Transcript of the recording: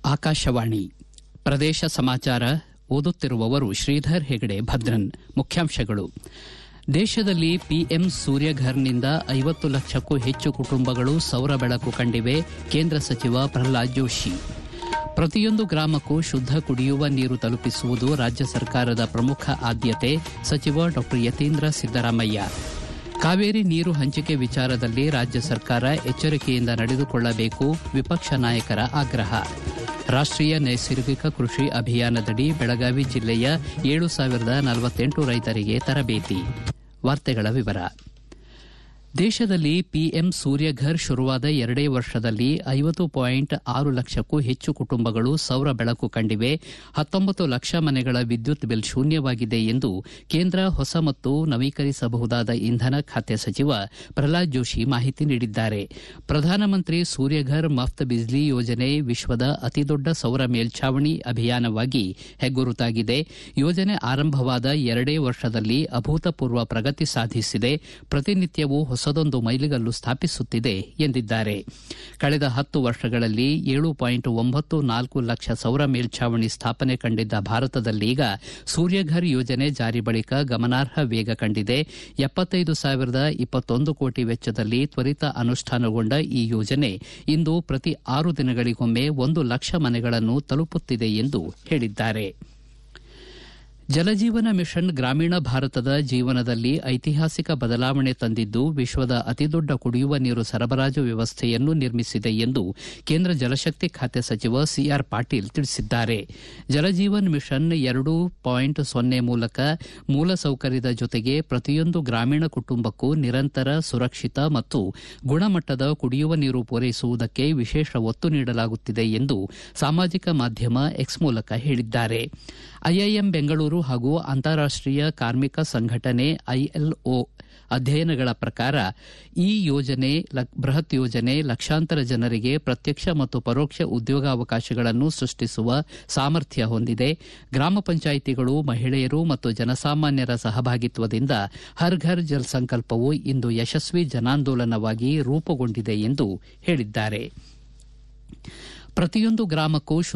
ಆಕಾಶವಾಣಿ ಪ್ರದೇಶ ಸಮಾಚಾರ ಓದುತ್ತಿರುವವರು ಶ್ರೀಧರ್ ಹೆಗಡೆ ಭದ್ರನ್ ಮುಖ್ಯಾಂಶಗಳು ದೇಶದಲ್ಲಿ ಪಿಎಂ ಸೂರ್ಯಘರ್ನಿಂದ ಐವತ್ತು ಲಕ್ಷಕ್ಕೂ ಹೆಚ್ಚು ಕುಟುಂಬಗಳು ಸೌರ ಬೆಳಕು ಕಂಡಿವೆ ಕೇಂದ್ರ ಸಚಿವ ಪ್ರಹ್ಲಾದ್ ಜೋಶಿ ಪ್ರತಿಯೊಂದು ಗ್ರಾಮಕ್ಕೂ ಶುದ್ದ ಕುಡಿಯುವ ನೀರು ತಲುಪಿಸುವುದು ರಾಜ್ಯ ಸರ್ಕಾರದ ಪ್ರಮುಖ ಆದ್ಯತೆ ಸಚಿವ ಡಾ ಯತೀಂದ್ರ ಸಿದ್ದರಾಮಯ್ಯ ಕಾವೇರಿ ನೀರು ಹಂಚಿಕೆ ವಿಚಾರದಲ್ಲಿ ರಾಜ್ಯ ಸರ್ಕಾರ ಎಚ್ಚರಿಕೆಯಿಂದ ನಡೆದುಕೊಳ್ಳಬೇಕು ವಿಪಕ್ಷ ನಾಯಕರ ಆಗ್ರಹ ರಾಷ್ಟೀಯ ನೈಸರ್ಗಿಕ ಕೃಷಿ ಅಭಿಯಾನದಡಿ ಬೆಳಗಾವಿ ಜಿಲ್ಲೆಯ ಏಳು ಸಾವಿರದ ನಲವತ್ತೆಂಟು ರೈತರಿಗೆ ತರಬೇತಿ ವಾರ್ತೆಗಳ ವಿವರ ದೇಶದಲ್ಲಿ ಪಿಎಂ ಸೂರ್ಯಘರ್ ಶುರುವಾದ ಎರಡೇ ವರ್ಷದಲ್ಲಿ ಐವತ್ತು ಪಾಯಿಂಟ್ ಆರು ಲಕ್ಷಕ್ಕೂ ಹೆಚ್ಚು ಕುಟುಂಬಗಳು ಸೌರ ಬೆಳಕು ಕಂಡಿವೆ ಹತ್ತೊಂಬತ್ತು ಲಕ್ಷ ಮನೆಗಳ ವಿದ್ಯುತ್ ಬಿಲ್ ಶೂನ್ಯವಾಗಿದೆ ಎಂದು ಕೇಂದ್ರ ಹೊಸ ಮತ್ತು ನವೀಕರಿಸಬಹುದಾದ ಇಂಧನ ಖಾತೆ ಸಚಿವ ಪ್ರಹ್ಲಾದ್ ಜೋಶಿ ಮಾಹಿತಿ ನೀಡಿದ್ದಾರೆ ಪ್ರಧಾನಮಂತ್ರಿ ಸೂರ್ಯಘರ್ ಮಫ್ತ್ ಬಿಜ್ಲಿ ಯೋಜನೆ ವಿಶ್ವದ ಅತಿದೊಡ್ಡ ಸೌರ ಮೇಲ್ಛಾವಣಿ ಅಭಿಯಾನವಾಗಿ ಹೆಗ್ಗುರುತಾಗಿದೆ ಯೋಜನೆ ಆರಂಭವಾದ ಎರಡೇ ವರ್ಷದಲ್ಲಿ ಅಭೂತಪೂರ್ವ ಪ್ರಗತಿ ಸಾಧಿಸಿದೆ ಪ್ರತಿನಿತ್ಯವೂ ಹೊಸದೊಂದು ಮೈಲಿಗಲ್ಲು ಸ್ಥಾಪಿಸುತ್ತಿದೆ ಎಂದಿದ್ದಾರೆ ಕಳೆದ ಹತ್ತು ವರ್ಷಗಳಲ್ಲಿ ಏಳು ಪಾಯಿಂಟ್ ಒಂಬತ್ತು ನಾಲ್ಕು ಲಕ್ಷ ಸೌರ ಮೇಲ್ಛಾವಣಿ ಸ್ಥಾಪನೆ ಕಂಡಿದ್ದ ಭಾರತದಲ್ಲೀಗ ಸೂರ್ಯಘರ್ ಯೋಜನೆ ಜಾರಿ ಬಳಿಕ ಗಮನಾರ್ಹ ವೇಗ ಕಂಡಿದೆ ಎಪ್ಪತ್ತೈದು ಸಾವಿರದ ಇಪ್ಪತ್ತೊಂದು ಕೋಟಿ ವೆಚ್ಚದಲ್ಲಿ ತ್ವರಿತ ಅನುಷ್ಠಾನಗೊಂಡ ಈ ಯೋಜನೆ ಇಂದು ಪ್ರತಿ ಆರು ದಿನಗಳಿಗೊಮ್ಮೆ ಒಂದು ಲಕ್ಷ ಮನೆಗಳನ್ನು ತಲುಪುತ್ತಿದೆ ಎಂದು ಹೇಳಿದ್ದಾರೆ ಜಲಜೀವನ ಮಿಷನ್ ಗ್ರಾಮೀಣ ಭಾರತದ ಜೀವನದಲ್ಲಿ ಐತಿಹಾಸಿಕ ಬದಲಾವಣೆ ತಂದಿದ್ದು ವಿಶ್ವದ ಅತಿದೊಡ್ಡ ಕುಡಿಯುವ ನೀರು ಸರಬರಾಜು ವ್ಯವಸ್ಥೆಯನ್ನು ನಿರ್ಮಿಸಿದೆ ಎಂದು ಕೇಂದ್ರ ಜಲಶಕ್ತಿ ಖಾತೆ ಸಚಿವ ಸಿಆರ್ ಪಾಟೀಲ್ ತಿಳಿಸಿದ್ದಾರೆ ಜಲಜೀವನ್ ಮಿಷನ್ ಎರಡು ಪಾಯಿಂಟ್ ಸೊನ್ನೆ ಮೂಲಕ ಮೂಲಸೌಕರ್ಯದ ಜೊತೆಗೆ ಪ್ರತಿಯೊಂದು ಗ್ರಾಮೀಣ ಕುಟುಂಬಕ್ಕೂ ನಿರಂತರ ಸುರಕ್ಷಿತ ಮತ್ತು ಗುಣಮಟ್ಟದ ಕುಡಿಯುವ ನೀರು ಪೂರೈಸುವುದಕ್ಕೆ ವಿಶೇಷ ಒತ್ತು ನೀಡಲಾಗುತ್ತಿದೆ ಎಂದು ಸಾಮಾಜಿಕ ಮಾಧ್ಯಮ ಎಕ್ಸ್ ಮೂಲಕ ಹೇಳಿದ್ದಾರೆ ಐಐಎಂ ಬೆಂಗಳೂರು ಹಾಗೂ ಅಂತಾರಾಷ್ಟೀಯ ಕಾರ್ಮಿಕ ಸಂಘಟನೆ ಐಎಲ್ಒ ಅಧ್ಯಯನಗಳ ಪ್ರಕಾರ ಈ ಯೋಜನೆ ಬೃಹತ್ ಯೋಜನೆ ಲಕ್ಷಾಂತರ ಜನರಿಗೆ ಪ್ರತ್ಯಕ್ಷ ಮತ್ತು ಪರೋಕ್ಷ ಉದ್ಯೋಗಾವಕಾಶಗಳನ್ನು ಸೃಷ್ಟಿಸುವ ಸಾಮರ್ಥ್ಯ ಹೊಂದಿದೆ ಗ್ರಾಮ ಪಂಚಾಯಿತಿಗಳು ಮಹಿಳೆಯರು ಮತ್ತು ಜನಸಾಮಾನ್ಯರ ಸಹಭಾಗಿತ್ವದಿಂದ ಹರ್ ಘರ್ ಜಲ್ ಸಂಕಲ್ಪವು ಇಂದು ಯಶಸ್ವಿ ಜನಾಂದೋಲನವಾಗಿ ರೂಪುಗೊಂಡಿದೆ ಎಂದು ಹೇಳಿದ್ದಾರೆ ಪ್ರತಿಯೊಂದು ಗ್ರಾಮಕ್ಕೂ